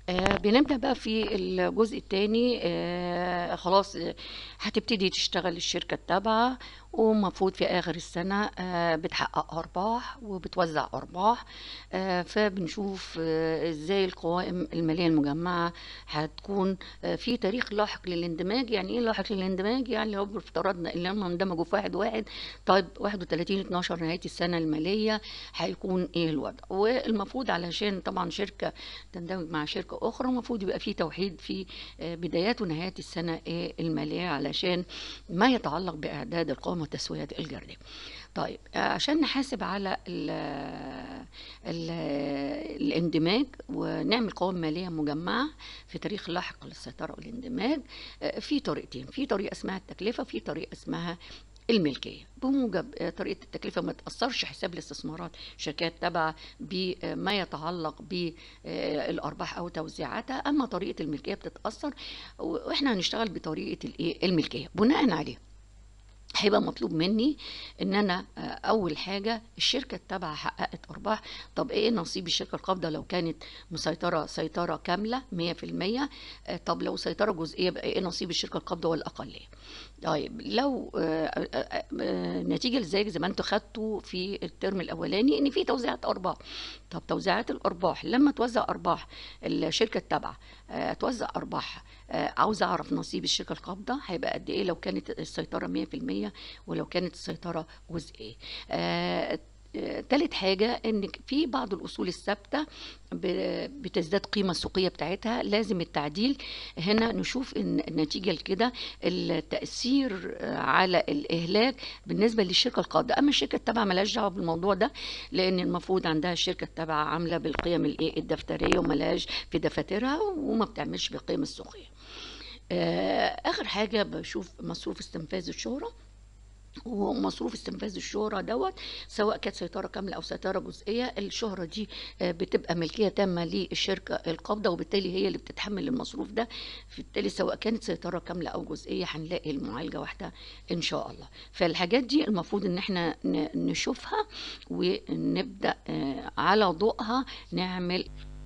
آه بنبدأ بقى في الجزء التاني آه خلاص آه، هتبتدي تشتغل الشركة التابعة ومفروض في آخر السنة آه بتحقق أرباح وبتوزع أرباح آه فبنشوف آه ازاي القوائم المالية المجمعة هتكون آه في تاريخ لاحق للاندماج يعني ايه لاحق للاندماج يعني لو افترضنا ان هم اندمجوا في واحد واحد طيب 31 12 نهاية السنة المالية هيكون ايه الوضع والمفروض علشان طبعا شركة تندمج مع شركة أخرى المفروض يبقى في توحيد في آه، بدايات ونهايات السنة إيه المالية علشان ما يتعلق بإعداد القوائم والتسويات الجردية طيب آه، عشان نحاسب على ال ال الاندماج ونعمل قوائم مالية مجمعة في تاريخ لاحق للسيطرة والاندماج آه، في طريقتين في طريقة اسمها التكلفة في طريقة اسمها الملكية بموجب آه، طريقة التكلفة ما تأثرش حساب الاستثمارات شركات تابعة بما يتعلق بالأرباح أو توزيعاتها أما طريقة الملكية بتتأثر وإحنا هنشتغل بطريقة الإيه الملكية بناء عليه هيبقى مطلوب مني ان انا آه، اول حاجه الشركه التابعه حققت ارباح طب ايه نصيب الشركه القابضه لو كانت مسيطره سيطره كامله 100% آه، طب لو سيطره جزئيه يبقى ايه نصيب الشركه القابضه والاقليه طيب لو آه، آه، آه، نتيجه لذلك زي ما انتوا خدتوا في الترم الاولاني ان في توزيعات ارباح طب توزيعات الارباح لما توزع ارباح الشركه التابعه آه، توزع ارباحها آه، عاوز اعرف نصيب الشركه القابضه هيبقى قد ايه لو كانت السيطره 100% ولو كانت السيطره جزئيه آه، آه، تالت حاجة ان في بعض الاصول الثابتة ب- بتزداد قيمة السوقية بتاعتها لازم التعديل هنا نشوف ان النتيجة لكده التأثير آه، على الاهلاك بالنسبة للشركة القابضة اما الشركة التابعة ملهاش دعوة بالموضوع ده لان المفروض عندها الشركة التابعة عاملة بالقيم الايه الدفترية وملهاش في دفاترها وما بتعملش بالقيم السوقية آه، اخر حاجة بشوف مصروف استنفاذ الشهرة ومصروف استنفاذ الشهرة دوت سواء كانت سيطرة كاملة أو سيطرة جزئية الشهرة دي آه، بتبقى ملكية تامة للشركة القابضة وبالتالي هي اللي بتتحمل المصروف ده بالتالي سواء كانت سيطرة كاملة أو جزئية هنلاقي المعالجة واحدة إن شاء الله فالحاجات دي المفروض إن احنا ن- نشوفها ونبدأ آه، على ضوءها نعمل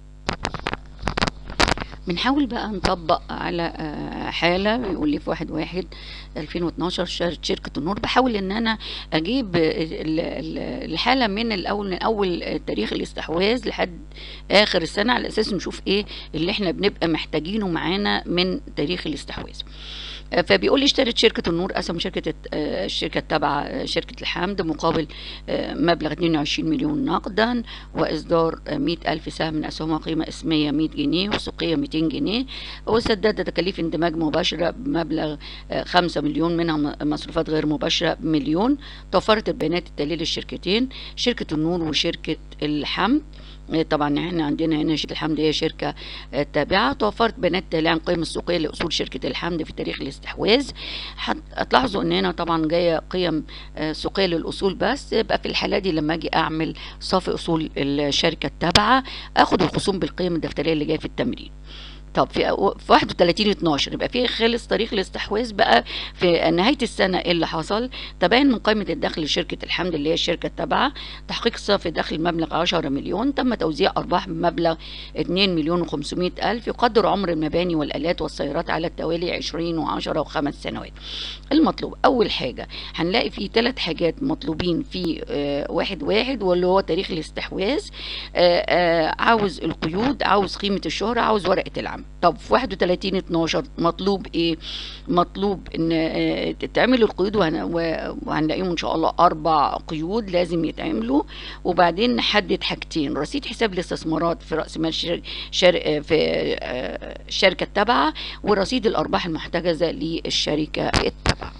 بنحاول بقى نطبق على آه، حالة بيقول لي في واحد واحد 2012 شهر شركة النور بحاول ان انا اجيب ال- ال- الحالة من الاول من اول تاريخ الاستحواذ لحد اخر السنة على اساس نشوف ايه اللي احنا بنبقى محتاجينه معانا من تاريخ الاستحواذ آه، فبيقول لي اشترت شركة النور أسهم شركة الت- آه، الشركة التابعة آه، شركة الحمد مقابل آه، مبلغ 22 مليون نقدا وإصدار آه، 100 ألف سهم من أسهمها قيمة اسمية 100 جنيه وسوقية 200 جنيه وسدد تكاليف اندماج مباشرة بمبلغ آه، 5 مليون منها م- مصروفات غير مباشرة بمليون توفرت البيانات التالية للشركتين شركة النور وشركة الحمد آه، طبعا احنا عندنا هنا شركة الحمد هي شركة آه، تابعة توفرت بيانات تالية عن القيمة السوقية لأصول شركة الحمد في تاريخ الاستحواذ هت- هتلاحظوا ان هنا طبعا جاية قيم آه، سوقية للأصول بس يبقى في الحالة دي لما اجي اعمل صافي أصول الشركة التابعة اخد الخصوم بالقيم الدفترية اللي جاية في التمرين طب في في 31 12 يبقى في خلص تاريخ الاستحواذ بقى في نهايه السنه ايه اللي حصل تبين من قائمه الدخل لشركه الحمد اللي هي الشركه التابعه تحقيق صافي دخل مبلغ 10 مليون تم توزيع ارباح بمبلغ 2 مليون و500 الف يقدر عمر المباني والالات والسيارات على التوالي 20 و10 وخمس سنوات المطلوب اول حاجه هنلاقي في ثلاث حاجات مطلوبين في آه، واحد واحد واللي هو تاريخ الاستحواذ آه، آه، عاوز القيود عاوز قيمه الشهره عاوز ورقه العمل طب في 31 12 مطلوب ايه مطلوب ان آه، تتعمل القيود وهن- و- وهنلاقيهم ان شاء الله اربع قيود لازم يتعملوا وبعدين نحدد حاجتين رصيد حساب الاستثمارات في راس مال شر... شر... آه، في آه، الشركه التابعه ورصيد الارباح المحتجزه للشركه التابعه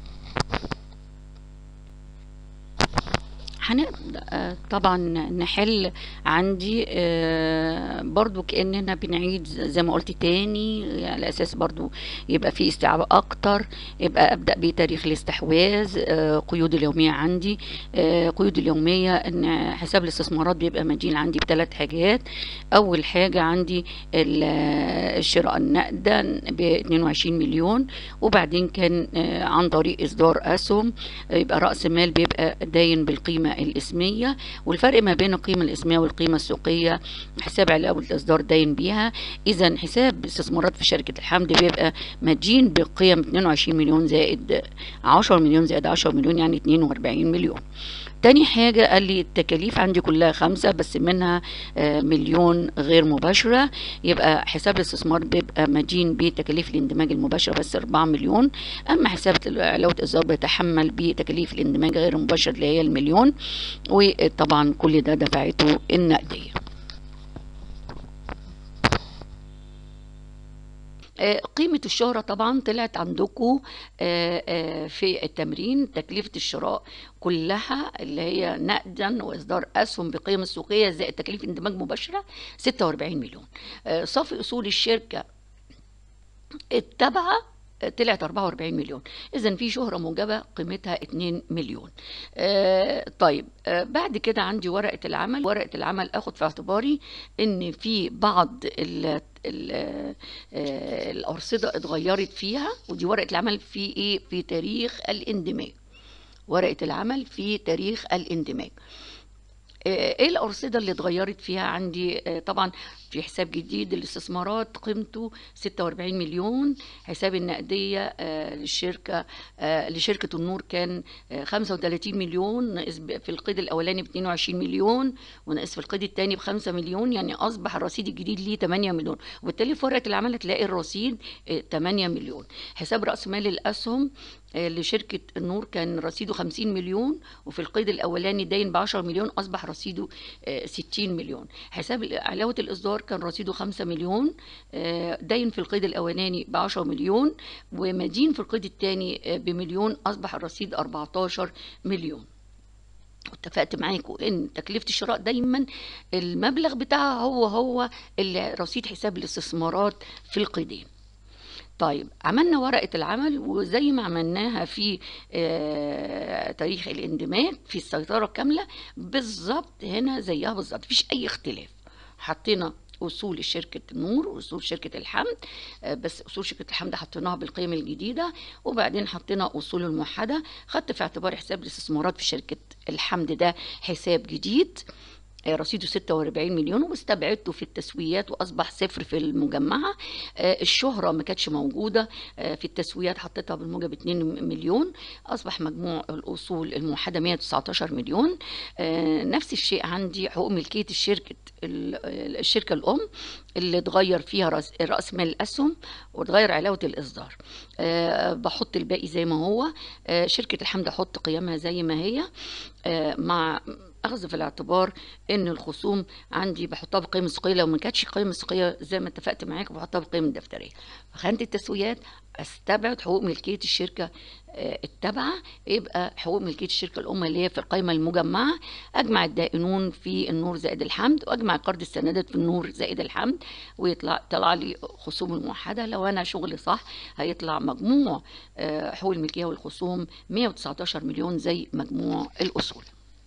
هنبدأ آه، طبعا نحل عندي آه، برضو كأننا بنعيد زي ما قلت تاني على أساس برضو يبقى في استيعاب أكتر يبقى أبدأ بتاريخ الاستحواذ آه، قيود اليومية عندي آه، قيود اليومية إن حساب الاستثمارات بيبقى مدين عندي بثلاث حاجات أول حاجة عندي ال- الشراء النقدا ب 22 مليون وبعدين كان آه، عن طريق إصدار أسهم يبقى رأس مال بيبقى داين بالقيمة الاسمية والفرق ما بين القيمة الاسمية والقيمة السوقية حساب علاوة الإصدار داين بيها إذا حساب استثمارات في شركة الحمد بيبقى مدين بقيم 22 مليون زائد 10 مليون زائد 10 مليون يعني 42 مليون تاني حاجة قال لي التكاليف عندي كلها خمسة بس منها آه، مليون غير مباشرة يبقى حساب الاستثمار بيبقى مدين بتكاليف الاندماج المباشرة بس أربعة مليون أما حساب علاوة الإصدار بيتحمل بتكاليف الاندماج غير المباشر اللي هي المليون وطبعا كل ده دفعته النقدية آه، قيمة الشهرة طبعا طلعت عندكم في التمرين تكلفة الشراء كلها اللي هي نقدا وإصدار أسهم بقيمة السوقية زائد تكاليف اندماج مباشرة 46 مليون آه، صافي أصول الشركة التابعة طلعت 44 مليون اذا في شهرة موجبة قيمتها 2 مليون آه طيب آه بعد كده عندي ورقة العمل ورقة العمل اخد في اعتباري ان في بعض ال ال آه الأرصدة اتغيرت فيها ودي ورقة العمل في ايه في تاريخ الاندماج ورقة العمل في تاريخ الاندماج ايه الارصده اللي اتغيرت فيها عندي آه، طبعا في حساب جديد الاستثمارات قيمته 46 مليون حساب النقديه آه، للشركه آه، لشركه النور كان آه، 35 مليون ناقص ب- في القيد الاولاني ب 22 مليون وناقص في القيد الثاني ب 5 مليون يعني اصبح الرصيد الجديد ليه 8 مليون وبالتالي في ورقه العمل هتلاقي الرصيد آه، 8 مليون حساب راس مال الاسهم آه، لشركة النور كان رصيده 50 مليون وفي القيد الأولاني داين ب 10 مليون أصبح رصيده آه، 60 مليون حساب علاوة الإصدار كان رصيده 5 مليون آه، داين في القيد الأولاني ب 10 مليون ومدين في القيد الثاني بمليون أصبح الرصيد 14 مليون واتفقت معاكم ان تكلفه الشراء دايما المبلغ بتاعها هو هو اللي رصيد حساب الاستثمارات في القيدين طيب عملنا ورقة العمل وزي ما عملناها في آه، تاريخ الاندماج في السيطرة الكاملة بالظبط هنا زيها بالظبط مفيش أي اختلاف حطينا أصول شركة نور وأصول شركة الحمد آه، بس أصول شركة الحمد حطيناها بالقيم الجديدة وبعدين حطينا أصول الموحدة خدت في اعتبار حساب الاستثمارات في شركة الحمد ده حساب جديد آه، رصيده 46 مليون واستبعدته في التسويات واصبح صفر في المجمعه آه، الشهره ما كانتش موجوده آه، في التسويات حطيتها بالموجب 2 مليون اصبح مجموع الاصول الموحده 119 مليون آه، نفس الشيء عندي حقوق ملكيه الشركه ال- الشركه الام اللي اتغير فيها راس راس مال الاسهم واتغير علاوه الاصدار آه، بحط الباقي زي ما هو آه، شركه الحمد احط قيمها زي ما هي آه، مع اخذ في الاعتبار ان الخصوم عندي بحطها بقيمه السوقيه لو ما كانتش قيمه سوقيه زي ما اتفقت معاك بحطها بقيمه دفتريه فخانه التسويات استبعد حقوق ملكيه الشركه آه، التابعه يبقى حقوق ملكيه الشركه الام اللي هي في القائمه المجمعه اجمع الدائنون في النور زائد الحمد واجمع قرض السندات في النور زائد الحمد ويطلع طلع لي خصوم الموحده لو انا شغلي صح هيطلع مجموع آه، حقوق الملكيه والخصوم 119 مليون زي مجموع الاصول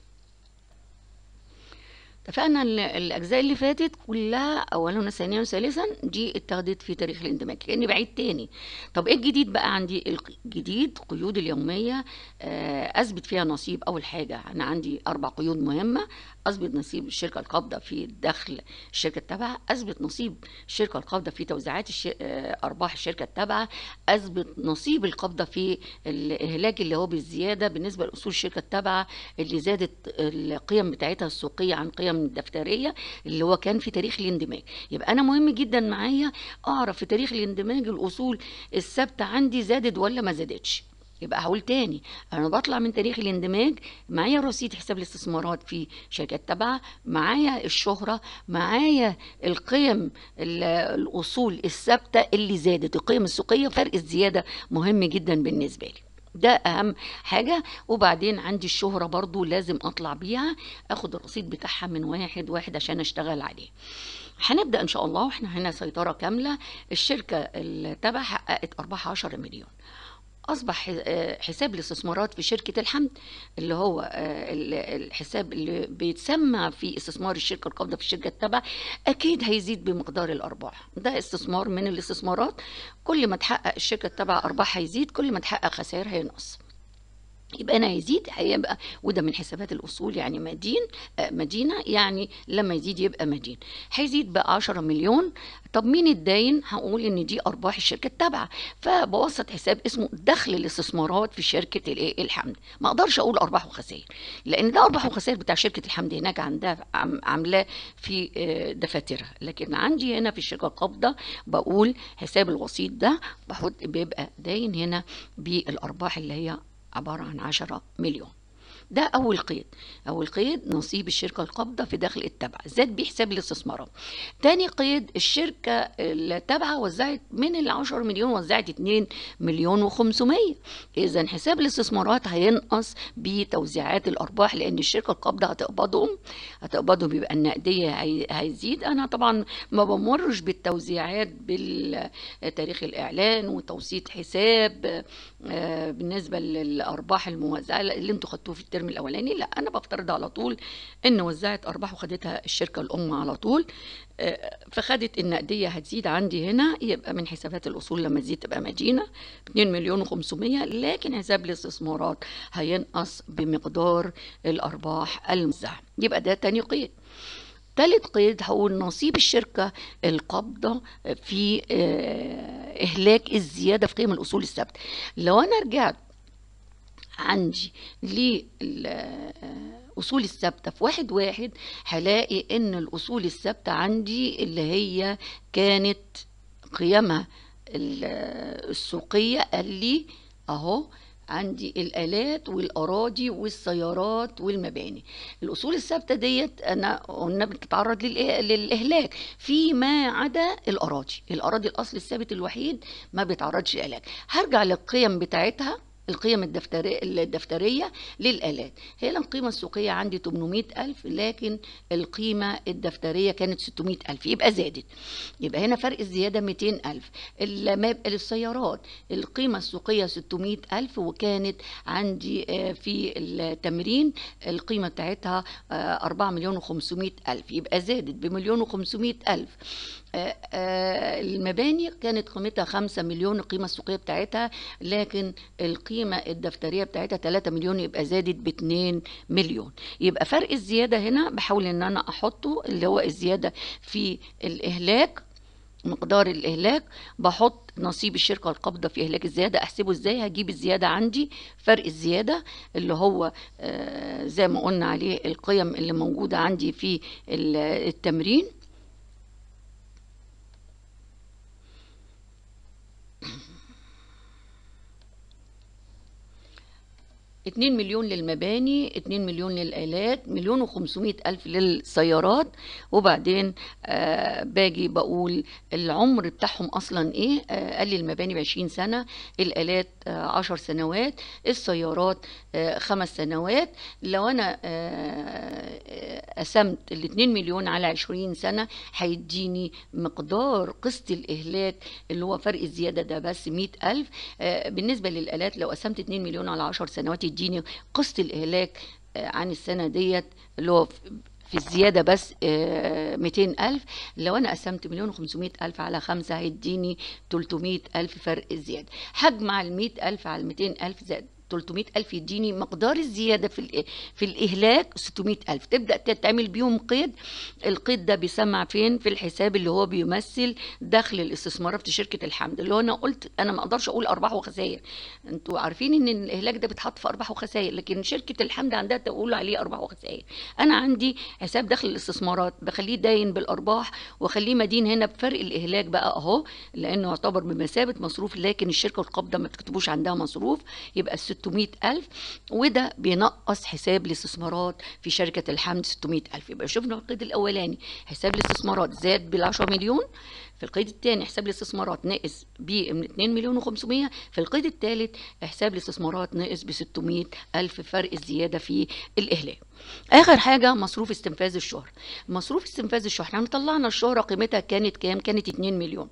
اتفقنا ان الاجزاء اللي فاتت كلها اولا وثانيا وثالثا دي اتخذت في تاريخ الاندماج كاني بعيد تاني طب ايه الجديد بقى عندي الجديد قيود اليوميه آه، اثبت فيها نصيب اول حاجه انا عندي اربع قيود مهمه اثبت نصيب الشركه القابضه في دخل الشركه التابعه اثبت نصيب الشركه القابضه في توزيعات الش... آه، ارباح الشركه التابعه اثبت نصيب القابضه في الاهلاك اللي هو بالزياده بالنسبه لاصول الشركه التابعه اللي زادت القيم بتاعتها السوقيه عن قيم الدفتريه اللي هو كان في تاريخ الاندماج يبقى انا مهم جدا معايا اعرف في تاريخ الاندماج الاصول الثابته عندي زادت ولا ما زادتش يبقى هقول تاني انا بطلع من تاريخ الاندماج معايا رصيد حساب الاستثمارات في شركات تابعه معايا الشهره معايا القيم ال- الاصول الثابته اللي زادت القيم السوقيه فرق الزياده مهم جدا بالنسبه لي ده اهم حاجه وبعدين عندي الشهره برضو لازم اطلع بيها اخد الرصيد بتاعها من واحد واحد عشان اشتغل عليه هنبدا ان شاء الله واحنا هنا سيطره كامله الشركه التابعه حققت ارباح 10 مليون اصبح آه، حساب الاستثمارات في شركه الحمد اللي هو آه، ال- الحساب اللي بيتسمى في استثمار الشركه القابضه في الشركه التابعه اكيد هيزيد بمقدار الارباح ده استثمار من الاستثمارات كل ما تحقق الشركه التابعه ارباح هيزيد كل ما تحقق خسائر هينقص يبقى انا هيزيد هيبقى وده من حسابات الاصول يعني مدين آه، مدينه يعني لما يزيد يبقى مدين هيزيد بقى 10 مليون طب مين الداين هقول ان دي ارباح الشركه التابعه فبوسط حساب اسمه دخل الاستثمارات في شركه الايه الحمد ما اقدرش اقول ارباح وخسائر لان ده ارباح وخسائر بتاع شركه الحمد هناك عندها عم- عاملاه في آه، دفاترها لكن عندي هنا في الشركه القابضه بقول حساب الوسيط ده بحط بيبقى داين هنا بالارباح اللي هي عبارة عن 10 مليون ده أول قيد أول قيد نصيب الشركة القابضة في داخل التابعة زاد بحساب الاستثمارات تاني قيد الشركة التابعة وزعت من ال 10 مليون وزعت 2 مليون و500 إذا حساب الاستثمارات هينقص بتوزيعات الأرباح لأن الشركة القابضة هتقبضهم هتقبضهم يبقى النقدية هي- هيزيد أنا طبعا ما بمرش بالتوزيعات بالتاريخ الإعلان وتوسيط حساب آه، بالنسبة للأرباح الموزعة اللي انتوا خدتوه في الترم الأولاني لا أنا بفترض على طول إن وزعت أرباح وخدتها الشركة الأم على طول آه، فخدت النقدية هتزيد عندي هنا يبقى من حسابات الأصول لما تزيد تبقى مدينة 2 مليون و500 لكن حساب الاستثمارات هينقص بمقدار الأرباح الموزعة يبقى ده تاني قيد تالت قيد هقول نصيب الشركة القابضة في آه، إهلاك الزيادة في قيم الأصول الثابتة لو أنا رجعت عندي للأصول الثابتة في واحد واحد هلاقي إن الأصول الثابتة عندي اللي هي كانت قيمها ال- السوقية قال لي أهو عندي الآلات والأراضي والسيارات والمباني الأصول الثابتة ديت أنا قلنا بتتعرض للإيه- للإهلاك فيما عدا الأراضي الأراضي الأصل الثابت الوحيد ما بيتعرضش للإهلاك هرجع للقيم بتاعتها القيم الدفترية, الدفترية للآلات هي القيمة السوقية عندي 800 ألف لكن القيمة الدفترية كانت 600 ألف يبقى زادت يبقى هنا فرق الزيادة 200 ألف الماب- السيارات القيمة السوقية 600 ألف وكانت عندي آه، في التمرين القيمة بتاعتها 4 مليون و500 ألف يبقى زادت بمليون و500 ألف آه، آه، المباني كانت قيمتها 5 مليون القيمة السوقية بتاعتها لكن القيمة الدفترية بتاعتها 3 مليون يبقى زادت ب 2 مليون يبقى فرق الزيادة هنا بحاول ان انا احطه اللي هو الزيادة في الاهلاك مقدار الإهلاك بحط نصيب الشركة القابضة في إهلاك الزيادة أحسبه إزاي هجيب الزيادة عندي فرق الزيادة اللي هو آه، زي ما قلنا عليه القيم اللي موجودة عندي في ال- التمرين اتنين مليون للمباني اتنين مليون للآلات مليون وخمسمائة ألف للسيارات وبعدين آه باجي بقول العمر بتاعهم أصلا إيه آه قال لي المباني بعشرين سنة الآلات آه عشر سنوات السيارات آه خمس سنوات لو أنا آه آه، قسمت الاتنين مليون على عشرين سنة هيديني مقدار قسط الإهلاك اللي هو فرق الزيادة ده بس مئة ألف آه، بالنسبة للآلات لو قسمت 2 مليون على 10 سنوات يديني قسط الإهلاك آه، عن السنة ديت اللي هو في- في الزيادة بس آه، 200 ألف لو أنا قسمت مليون و500 ألف على خمسة هيديني 300 ألف فرق الزيادة هجمع ال 100 ألف على ال 200 ألف زائد 300 ألف يديني مقدار الزيادة في الإ- في الإهلاك 600 ألف تبدأ تتعمل بيهم قيد القيد ده بيسمع فين في الحساب اللي هو بيمثل دخل الاستثمارات في شركة الحمد اللي هو أنا قلت أنا ما أقدرش أقول أرباح وخسائر أنتوا عارفين إن الإهلاك ده بيتحط في أرباح وخسائر لكن شركة الحمد عندها تقول عليه أرباح وخسائر أنا عندي حساب دخل الاستثمارات بخليه داين بالأرباح وأخليه مدين هنا بفرق الإهلاك بقى أهو لأنه يعتبر بمثابة مصروف لكن الشركة القابضة ما بتكتبوش عندها مصروف يبقى 600 ألف وده بينقص حساب الاستثمارات في شركة الحمد 600 ألف يبقى شفنا القيد الأولاني حساب الاستثمارات زاد بال 10 مليون في القيد الثاني حساب الاستثمارات نقص ب 2 مليون و500 في القيد الثالث حساب الاستثمارات نقص ب 600 ألف فرق الزيادة في الإهلاك آخر حاجة مصروف استنفاذ الشهرة مصروف استنفاذ الشهرة احنا طلعنا الشهرة قيمتها كانت كام كانت 2 مليون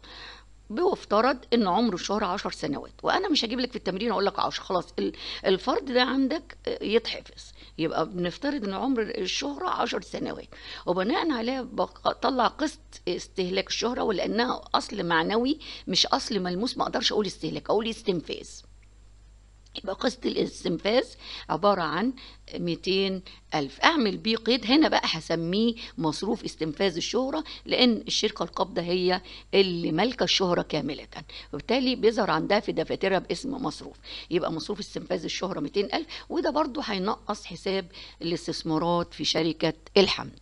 بيفترض ان عمر الشهر 10 سنوات وانا مش هجيب لك في التمرين اقول لك 10 خلاص ال- الفرد ده عندك يتحفظ يبقى بنفترض ان عمر الشهرة 10 سنوات وبناء عليه بطلع قسط استهلاك الشهرة ولانها اصل معنوي مش اصل ملموس ما اقدرش اقول استهلاك اقول استنفاذ يبقى قسط الاستنفاذ عبارة عن 200 ألف أعمل بيه قيد هنا بقى هسميه مصروف استنفاذ الشهرة لأن الشركة القابضة هي اللي مالكة الشهرة كاملة وبالتالي بيظهر عندها في دفاترها باسم مصروف يبقى مصروف استنفاذ الشهرة 200 ألف وده برضو هينقص حساب الاستثمارات في شركة الحمد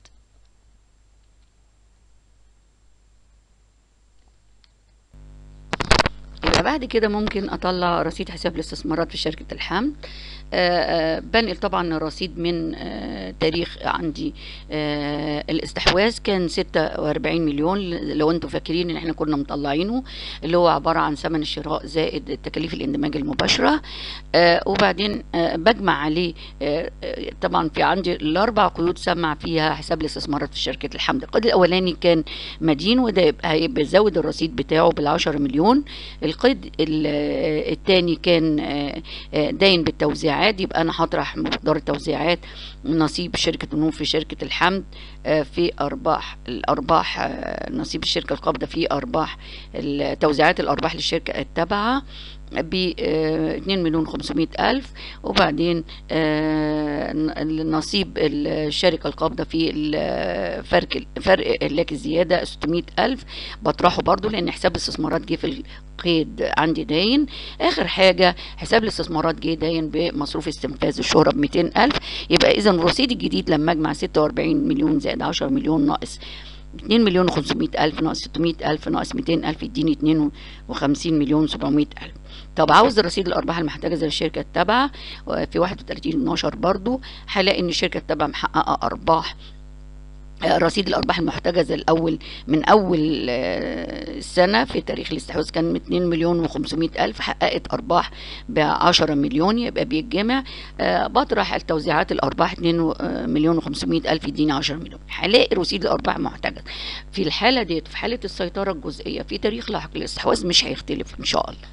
يبقى بعد كده ممكن اطلع رصيد حساب الاستثمارات في شركه الحمد آه، آه، بنقل طبعا الرصيد من آه، تاريخ عندي آه، الاستحواذ كان 46 مليون لو انتم فاكرين ان احنا كنا مطلعينه اللي هو عباره عن ثمن الشراء زائد تكاليف الاندماج المباشره آه، وبعدين آه، بجمع عليه آه، آه، طبعا في عندي الاربع قيود سمع فيها حساب الاستثمارات في شركه الحمد القيد الاولاني كان مدين وده يبقى هيبقى زود الرصيد بتاعه بال10 مليون القيد الثاني كان آه، آه، داين بالتوزيعات يبقى انا هطرح مقدار التوزيعات نصيب شركه النور في شركه الحمد آه، في ارباح الارباح آه، نصيب الشركه القابضه في ارباح ال- توزيعات الارباح للشركه التابعه ب 2 مليون 500 ألف وبعدين آه، ن- نصيب الشركة القابضة في ال- فرق فرق هلاك الزيادة 600 ألف بطرحه برضو لأن حساب الاستثمارات جه في القيد عندي داين آخر حاجة حساب الاستثمارات جه داين بمصروف استنفاذ الشهرة ب 200 ألف يبقى إذا الرصيد الجديد لما أجمع 46 مليون زائد 10 مليون ناقص 2 مليون و500 ألف ناقص 600 ألف ناقص 200 ألف يديني 52 مليون 700 ألف طب عاوز رصيد الأرباح المحتجزة للشركة التابعة في 31 12 برضو هلاقي إن الشركة التابعة محققة أرباح آه، رصيد الأرباح المحتجزة الأول من أول آه، سنة في تاريخ الاستحواذ كان 2 مليون و500 ألف حققت أرباح ب 10 مليون يبقى بيتجمع آه، بطرح التوزيعات الأرباح 2 مليون و500 ألف يديني 10 مليون هلاقي رصيد الأرباح المحتجزة في الحالة ديت في حالة السيطرة الجزئية في تاريخ لاحق للاستحواذ مش هيختلف إن شاء الله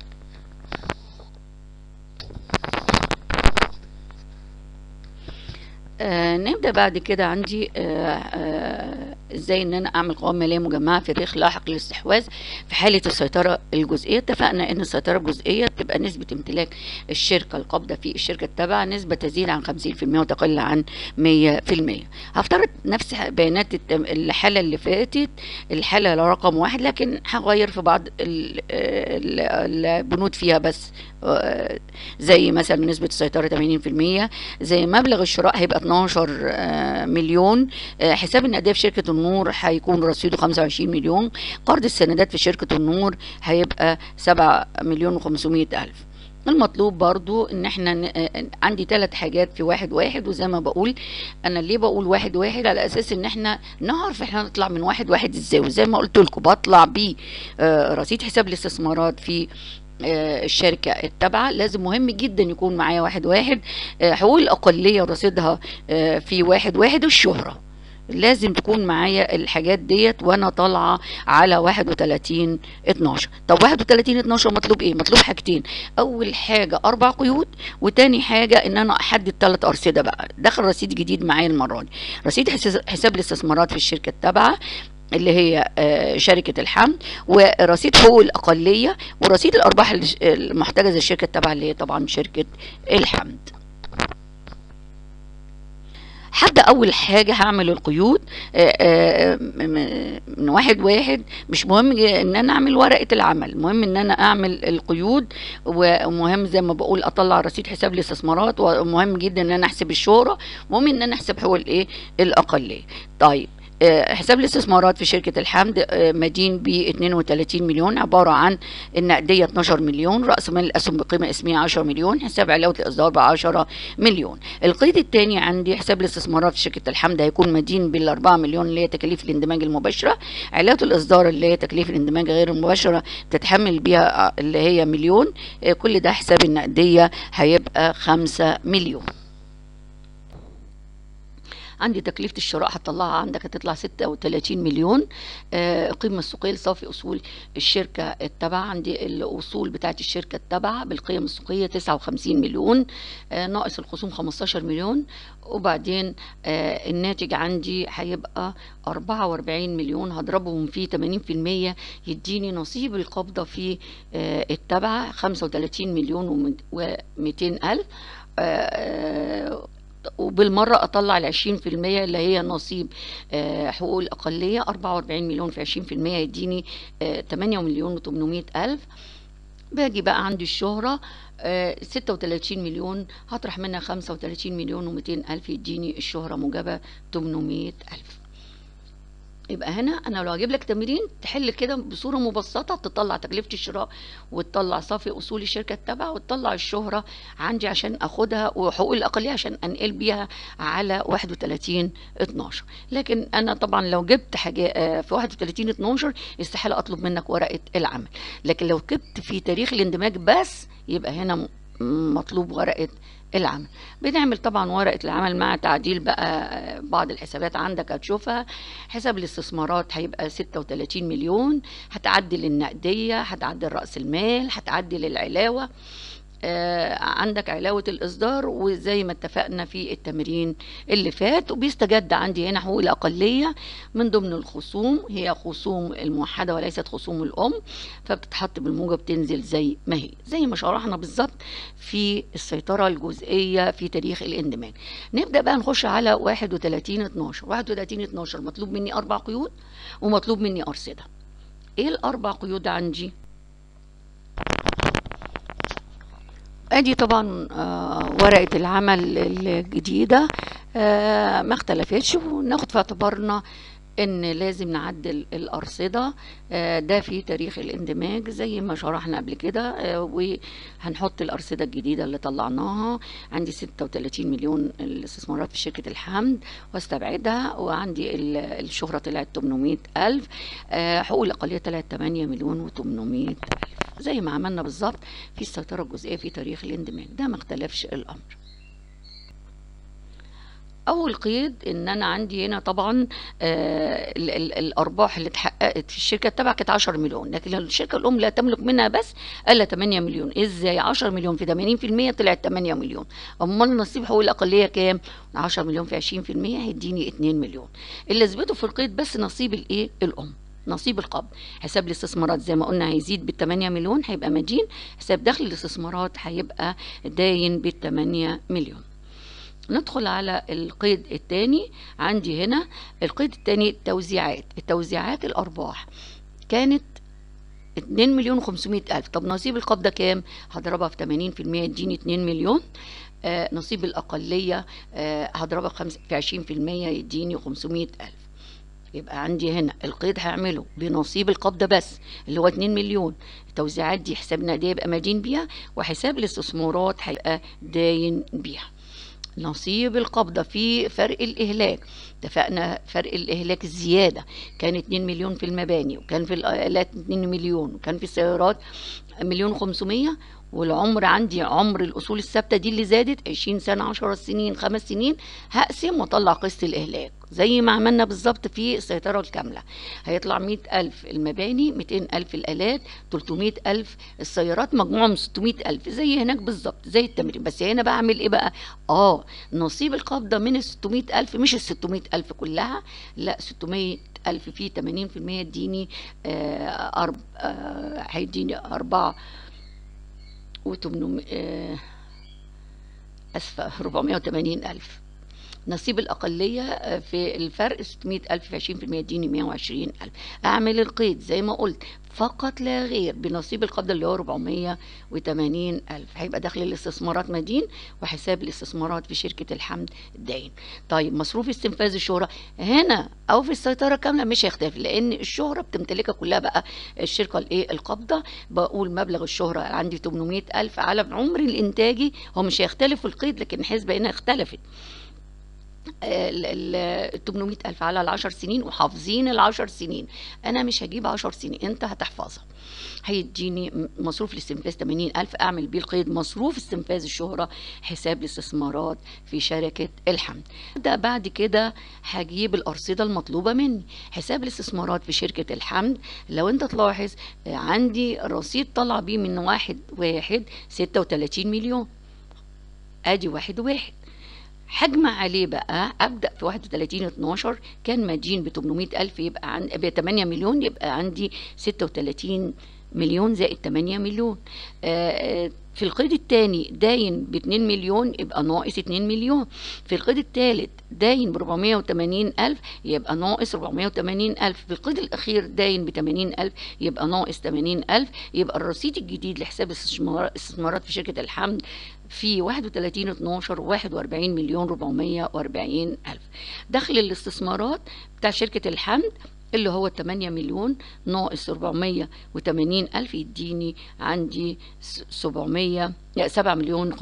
آه نبدا بعد كده عندي آه آه ازاي ان انا اعمل قوائم ماليه مجمعه في تاريخ لاحق للاستحواذ في حاله السيطره الجزئيه اتفقنا ان السيطره الجزئيه تبقى نسبه امتلاك الشركه القابضه في الشركه التابعه نسبه تزيد عن 50% وتقل عن 100% هفترض نفس بيانات التم- الحاله اللي فاتت الحاله رقم واحد لكن هغير في بعض ال- ال- البنود فيها بس آه، زي مثلا نسبه السيطره 80% زي مبلغ الشراء هيبقى 12 آه، مليون آه، حساب النقديه في شركه النور هيكون رصيده 25 مليون قرض السندات في شركه النور هيبقى 7 مليون و500 الف المطلوب برضو ان احنا ن- آه، عندي ثلاث حاجات في واحد واحد وزي ما بقول انا ليه بقول واحد واحد على اساس ان احنا نعرف احنا نطلع من واحد واحد ازاي وزي ما قلت لكم بطلع بيه آه، رصيد حساب الاستثمارات في آه، الشركة التابعة لازم مهم جدا يكون معايا واحد واحد آه، حقوق الأقلية رصيدها آه، في واحد واحد الشهرة لازم تكون معايا الحاجات ديت وانا طالعه على 31 12 طب 31 12 مطلوب ايه مطلوب حاجتين اول حاجه اربع قيود وتاني حاجه ان انا احدد ثلاث ارصده بقى دخل رصيد جديد معايا المره دي رصيد حساب حساب الاستثمارات في الشركه التابعه اللي هي آه، شركة الحمد ورصيد حقوق الأقلية ورصيد الأرباح الش- المحتجزة للشركة التابعة اللي هي طبعا شركة الحمد هبدا اول حاجه هعمل القيود آه، آه، م- من واحد واحد مش مهم ج- ان انا اعمل ورقه العمل المهم ان انا اعمل القيود ومهم زي ما بقول اطلع رصيد حساب الاستثمارات ومهم جدا ان انا احسب الشهره مهم ان انا احسب حقوق الايه الاقليه طيب آه، حساب الاستثمارات في شركة الحمد آه، مدين ب 32 مليون عبارة عن النقدية 12 مليون رأس مال الأسهم بقيمة اسمية 10 مليون حساب علاوة الإصدار ب 10 مليون القيد الثاني عندي حساب الاستثمارات في شركة الحمد هيكون مدين بال 4 مليون اللي هي تكاليف الاندماج المباشرة علاوة الإصدار اللي هي تكاليف الاندماج غير المباشرة تتحمل بيها آه، اللي هي مليون آه، كل ده حساب النقدية هيبقى 5 مليون عندي تكلفة الشراء هتطلعها عندك هتطلع 36 مليون آه، القيمة السوقية لصافي أصول الشركة التابعة عندي الأصول بتاعت الشركة التابعة بالقيم السوقية 59 مليون آه، ناقص الخصوم 15 مليون وبعدين آه، الناتج عندي هيبقى 44 مليون هضربهم في 80% يديني نصيب القبضة في آه، التبعة 35 مليون و200 ألف آه، وبالمرة أطلع العشرين في المية اللي هي نصيب آه، حقوق الأقلية أربعة وأربعين مليون في عشرين في المية يديني تمانية مليون وتمنمية ألف باجي بقى عندي الشهرة ستة وتلاتين مليون هطرح منها خمسة وتلاتين مليون ومتين ألف يديني الشهرة موجبة تمنمية ألف يبقى هنا انا لو هجيب لك تمرين تحل كده بصوره مبسطه تطلع تكلفه الشراء وتطلع صافي اصول الشركه التابعه وتطلع الشهره عندي عشان اخدها وحقوق الاقليه عشان انقل بيها على 31 12 لكن انا طبعا لو جبت حاجه آه، في 31 12 استحاله اطلب منك ورقه العمل لكن لو جبت في تاريخ الاندماج بس يبقى هنا م- مطلوب ورقه العمل بنعمل طبعا ورقة العمل مع تعديل بقى بعض الحسابات عندك هتشوفها حساب الاستثمارات هيبقى 36 مليون هتعدل النقدية هتعدل رأس المال هتعدل العلاوة آه، عندك علاوة الإصدار وزي ما اتفقنا في التمرين اللي فات وبيستجد عندي هنا حقوق الأقلية من ضمن الخصوم هي خصوم الموحدة وليست خصوم الأم فبتتحط بالموجب تنزل زي ما هي زي ما شرحنا بالظبط في السيطرة الجزئية في تاريخ الاندماج نبدأ بقى نخش على 31 12 31 12 مطلوب مني أربع قيود ومطلوب مني أرصدة إيه الأربع قيود عندي؟ ادي طبعا آه، ورقة العمل الجديدة آه، ما اختلفتش وناخد في اعتبارنا ان لازم نعدل الارصدة آه، ده في تاريخ الاندماج زي ما شرحنا قبل كده آه، وهنحط الارصدة الجديدة اللي طلعناها عندي 36 مليون الاستثمارات في شركة الحمد واستبعدها وعندي ال- الشهرة طلعت 800 ألف آه، حقوق الأقلية طلعت 8 مليون و800 ألف زي ما عملنا بالظبط في السيطرة الجزئية في تاريخ الاندماج ده ما اختلفش الأمر أول قيد إن أنا عندي هنا طبعا آه ال- ال- الأرباح اللي اتحققت في الشركة التابعة كانت 10 مليون لكن الشركة الأم لا تملك منها بس إلا 8 مليون إزاي 10 مليون في 80% طلعت 8 مليون أمال نصيب حقوق الأقلية كام 10 مليون في 20% هيديني 2 مليون اللي اثبته في القيد بس نصيب الإيه الأم نصيب القبض حساب الاستثمارات زي ما قلنا هيزيد بال 8 مليون هيبقى مدين حساب دخل الاستثمارات هيبقى داين بال 8 مليون ندخل على القيد الثاني عندي هنا القيد الثاني التوزيعات التوزيعات الأرباح كانت 2 مليون و500 ألف طب نصيب القبضة كام؟ هضربها في 80% يديني 2 مليون آه نصيب الأقلية آه هضربها في خمس- في 20% يديني 500 ألف يبقى عندي هنا القيد هعمله بنصيب القبضة بس اللي هو 2 مليون التوزيعات دي حساب نقدية يبقى مدين بيها وحساب الاستثمارات هيبقى داين بيها نصيب القبضة في فرق الإهلاك اتفقنا فرق الإهلاك الزيادة كان 2 مليون في المباني وكان في الآلات 2 مليون وكان في السيارات مليون وخمسمية والعمر عندي عمر الأصول الثابتة دي اللي زادت 20 سنة 10 سنين خمس سنين هقسم واطلع قسط الإهلاك زي ما عملنا بالظبط في السيطرة الكاملة هيطلع 100 ألف المباني 200 ألف الآلات 300 ألف السيارات مجموعهم 600 ألف زي هناك بالظبط زي التمرين بس هنا بعمل إيه بقى آه نصيب القبضة من ال 600 ألف مش ال 600 ألف كلها لا 600 ألف فيه 80% اديني آه أرب آه هيديني أربعة وتمنمية آه أسفة 480 ألف نصيب الأقلية آه، في الفرق 600 ألف في 20% يديني 120 ألف أعمل القيد زي ما قلت فقط لا غير بنصيب القبضة اللي هو 480 ألف هيبقى دخل الاستثمارات مدين وحساب الاستثمارات في شركة الحمد داين طيب مصروف استنفاذ الشهرة هنا أو في السيطرة كاملة مش هيختلف لأن الشهرة بتمتلكها كلها بقى الشركة الإيه القابضة بقول مبلغ الشهرة عندي 800 ألف على عمر الإنتاجي هو مش هيختلف في القيد لكن الحسبة هنا اختلفت ال ال 800 ألف على العشر سنين وحافظين العشر سنين أنا مش هجيب عشر سنين أنت هتحفظها هيديني م- مصروف الاستنفاذ 80 ألف أعمل بيه القيد مصروف استنفاذ الشهرة حساب الاستثمارات في شركة الحمد ده بعد كده هجيب الأرصدة المطلوبة مني حساب الاستثمارات في شركة الحمد لو أنت تلاحظ آه، عندي رصيد طلع بيه من واحد واحد 36 مليون ادي واحد واحد هجمع عليه بقى ابدا في 31 12 كان مدين ب 800 الف يبقى عن ب 8 مليون يبقى عندي 36 مليون زائد 8 مليون آه، آه، في القيد الثاني داين ب 2 مليون يبقى ناقص 2 مليون في القيد الثالث داين ب 480 ألف يبقى ناقص 480 ألف في القيد الأخير داين ب 80 ألف يبقى ناقص 80 ألف يبقى الرصيد الجديد لحساب الاستثمار- الاستثمارات في شركة الحمد في 31 12 41 مليون 440 ألف دخل الاستثمارات بتاع شركة الحمد اللي هو 8 مليون ناقص 480 ألف يديني عندي س- 700 لا 7 مليون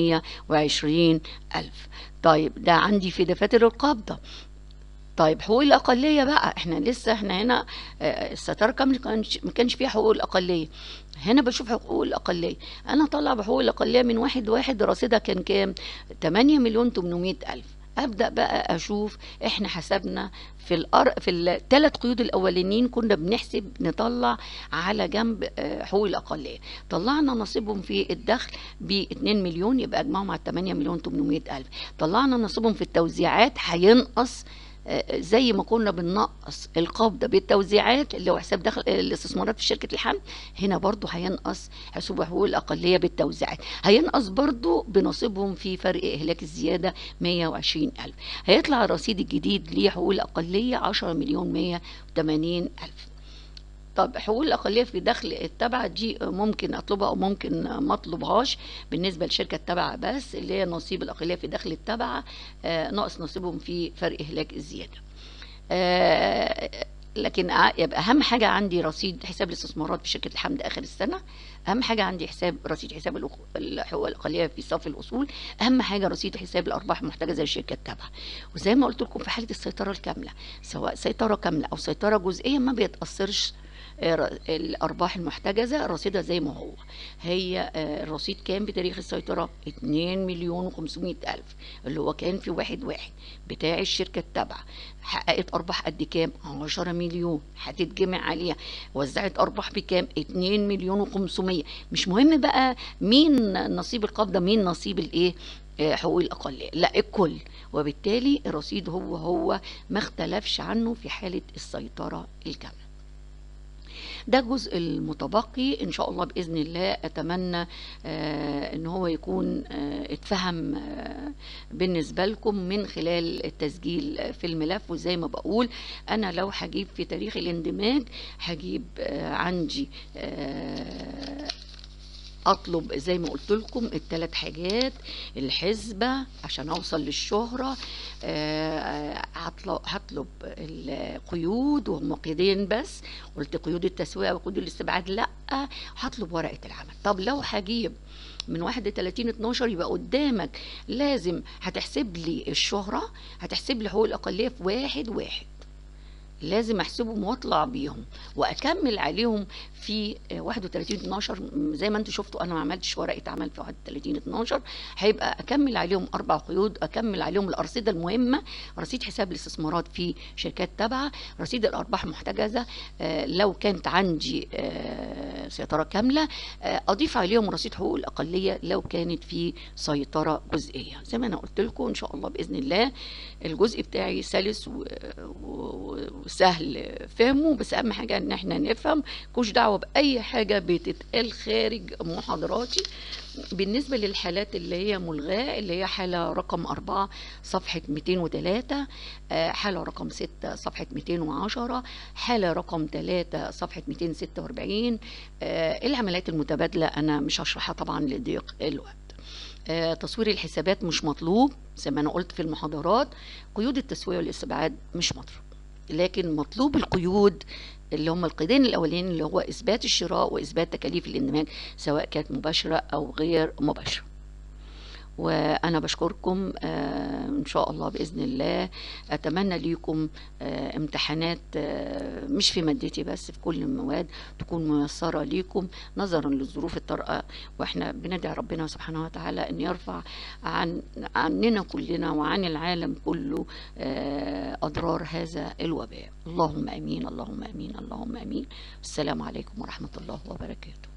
520 ألف طيب ده عندي في دفاتر القبضة طيب حقوق الأقلية بقى احنا لسه احنا هنا آه، الستار كام ما كانش ما كانش فيها حقوق الأقلية هنا بشوف حقوق الأقلية أنا طالعة بحقوق الأقلية من واحد واحد رصيدها كان كام 8 مليون 800 ألف ابدا بقى اشوف احنا حسبنا في الأر... في الثلاث قيود الاولانيين كنا بنحسب نطلع على جنب آه، حقوق الاقليه طلعنا نصيبهم في الدخل ب 2 مليون يبقى اجمعهم على 8 مليون 800 الف طلعنا نصيبهم في التوزيعات هينقص آه، زي ما كنا بننقص القبضة بالتوزيعات اللي هو حساب دخل الاستثمارات في شركة الحمل هنا برضو هينقص حساب حقوق الأقلية بالتوزيعات هينقص برضو بنصيبهم في فرق إهلاك الزيادة 120 ألف هيطلع الرصيد الجديد لحقوق الأقلية 10 مليون 180 ألف طب حقوق الأقلية في دخل التبع دي ممكن أطلبها أو ممكن ما أطلبهاش بالنسبة للشركة التبع بس اللي هي نصيب الأقلية في دخل التبع آه، ناقص نصيبهم في فرق إهلاك الزيادة آه، لكن ع- يبقى أهم حاجة عندي رصيد حساب الاستثمارات في شركة الحمد آخر السنة أهم حاجة عندي حساب رصيد حساب الأخ- الحقوق الأقلية في صف الأصول أهم حاجة رصيد حساب الأرباح المحتجزة للشركة التابعة وزي ما قلت لكم في حالة السيطرة الكاملة سواء سيطرة كاملة أو سيطرة جزئية ما بيتأثرش آه، الأرباح المحتجزة رصيدها زي ما هو هي آه، الرصيد كان بتاريخ السيطرة 2 مليون و500 ألف اللي هو كان في واحد واحد بتاع الشركة التابعة حققت أرباح قد كام 10 مليون هتتجمع عليها وزعت أرباح بكام 2 مليون و500 مش مهم بقى مين نصيب القبضة مين نصيب الإيه آه، حقوق الأقلية لا الكل وبالتالي الرصيد هو هو ما اختلفش عنه في حالة السيطرة الكاملة ده الجزء المتبقي ان شاء الله باذن الله اتمنى آه ان هو يكون آه اتفهم آه بالنسبه لكم من خلال التسجيل في الملف وزي ما بقول انا لو هجيب في تاريخ الاندماج هجيب آه عندي آه اطلب زي ما قلت لكم الثلاث حاجات الحسبه عشان اوصل للشهره آه، هطلب هطلب القيود وهم قيدين بس قلت قيود التسويق وقيود الاستبعاد لا هطلب ورقه العمل طب لو هجيب من 31 12 يبقى قدامك لازم هتحسب لي الشهره هتحسب لي حقوق الاقليه في واحد واحد لازم احسبهم واطلع بيهم واكمل عليهم في آه، 31 12 م- زي ما انتم شفتوا انا ما عملتش ورقه عمل في 31 12 هيبقى اكمل عليهم اربع قيود اكمل عليهم الارصده المهمه رصيد حساب الاستثمارات في شركات تابعه رصيد الارباح المحتجزه آه، لو كانت عندي آه، سيطره كامله آه، اضيف عليهم رصيد حقوق الاقليه لو كانت في سيطره جزئيه زي ما انا قلت لكم ان شاء الله باذن الله الجزء بتاعي سلس و- و- وسهل فهمه بس اهم حاجه ان احنا نفهم كوش دعوه باي حاجه بتتقال خارج محاضراتي بالنسبه للحالات اللي هي ملغاه اللي هي حاله رقم أربعة صفحه 203 آه، حاله رقم 6 صفحه 210 حاله رقم 3 صفحه 246 آه، العمليات المتبادله انا مش هشرحها طبعا لضيق الوقت آه، تصوير الحسابات مش مطلوب زي ما انا قلت في المحاضرات قيود التسويه والاستبعاد مش مطلوب لكن مطلوب القيود اللي هم القيدين الاولين اللي هو اثبات الشراء واثبات تكاليف الاندماج سواء كانت مباشره او غير مباشره وانا بشكركم آه، ان شاء الله باذن الله اتمنى ليكم آه، امتحانات آه، مش في مادتي بس في كل المواد تكون ميسره ليكم نظرا للظروف الطارئه واحنا بندعي ربنا سبحانه وتعالى ان يرفع عن عننا كلنا وعن العالم كله آه، اضرار هذا الوباء اللهم امين اللهم امين اللهم امين السلام عليكم ورحمه الله وبركاته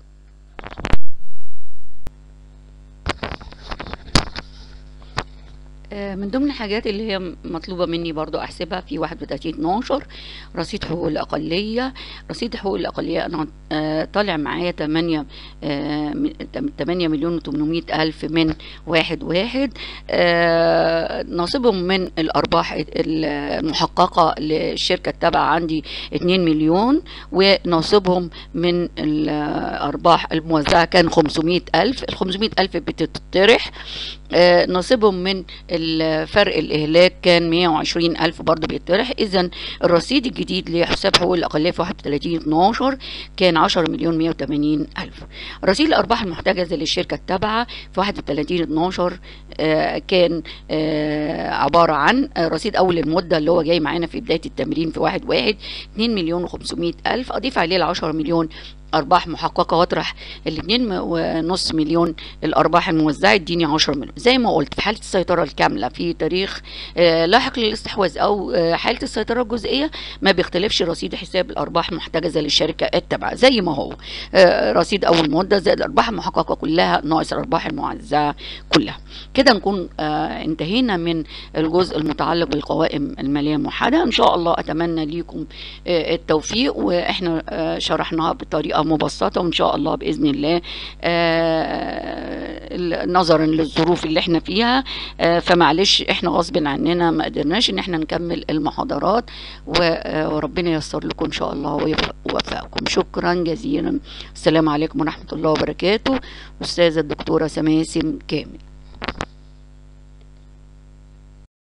آه، من ضمن الحاجات اللي هي مطلوبة مني برضو أحسبها في 31 12 رصيد حقوق الأقلية رصيد حقوق الأقلية أنا آه، طالع معايا 8 8 مليون و 800 ألف من واحد واحد آه، نصيبهم من الأرباح المحققة للشركة التابعة عندي 2 مليون ونصيبهم من الأرباح الموزعة كان 500 ألف ال 500 ألف بتطرح آه، نصيبهم من الفرق الإهلاك كان 120 ألف برضه بيطرح إذا الرصيد الجديد لحساب حقوق الأقلية في 31 12 كان 10 مليون 180 ألف رصيد الأرباح المحتجزة للشركة التابعة في 31 12 آه، كان آه، عبارة عن آه، رصيد أول المدة اللي هو جاي معانا في بداية التمرين في 1 1 2 مليون و500 ألف أضيف عليه ال 10 مليون ارباح محققه واطرح الاثنين ونص مليون الارباح الموزعه يديني 10 مليون زي ما قلت في حاله السيطره الكامله في تاريخ آه، لاحق للاستحواذ او آه، حاله السيطره الجزئيه ما بيختلفش رصيد حساب الارباح المحتجزه للشركه التابعه زي ما هو آه، رصيد اول مده زائد الارباح المحققه كلها ناقص الارباح الموزعه كلها كده نكون آه، انتهينا من الجزء المتعلق بالقوائم الماليه الموحده ان شاء الله اتمنى ليكم آه، التوفيق واحنا آه، شرحناها بطريقه مبسطه وان شاء الله باذن الله آه، نظرا للظروف اللي احنا فيها آه، فمعلش احنا غصب عننا ما قدرناش ان احنا نكمل المحاضرات و- آه، وربنا ييسر لكم ان شاء الله ويوفق- ويوفقكم شكرا جزيلا السلام عليكم ورحمه الله وبركاته استاذه الدكتوره سماسم كامل